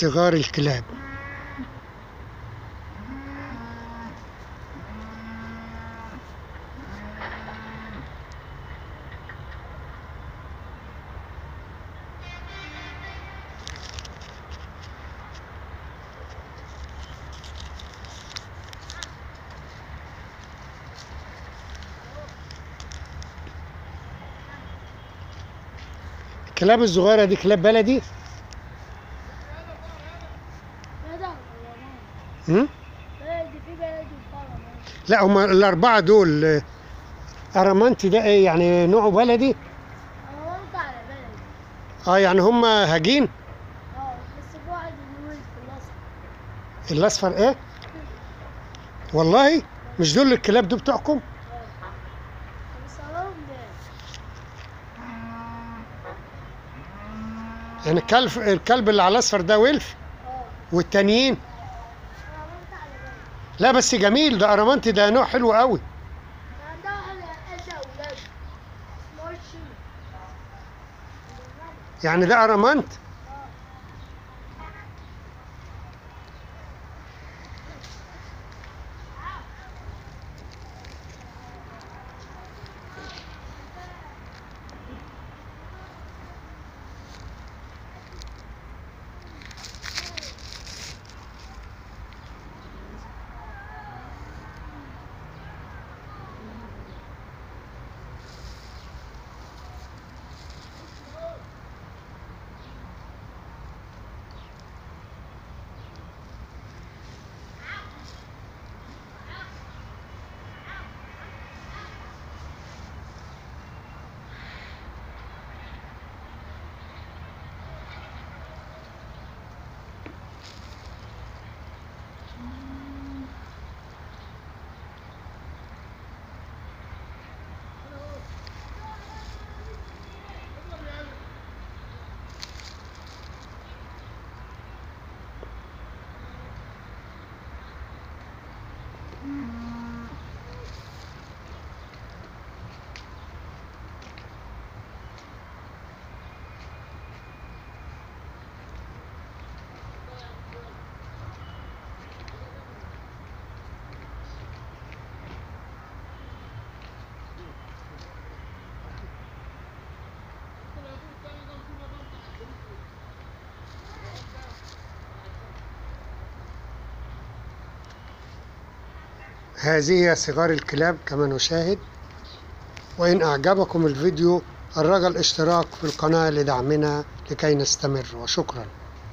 صغار الكلاب الكلاب الصغيرة دي كلاب بلدي بلد هم؟ بلدي في بلدي وفرع لا هما الأربعة دول آه، أرامنتي ده إيه يعني نوعه بلدي انا وانت على بلدي اه يعني هما هجين اه بس في واحد يقول في الاصل الأصفر إيه والله مش دول الكلاب دول بتوعكم بس عليهم ده يعني الكلب الكلب اللي على الأصفر ده ويلف اه والتانيين انا وانت على بلدي لا بس جميل ده أرامنتي ده نوع حلو قوي عندها واحد ادى اولاد اسمه الشيء يعني ده أرامنت هذه هي صغار الكلاب كما نشاهد وإن أعجبكم الفيديو الرجاء الاشتراك في القناة لدعمنا لكي نستمر وشكرا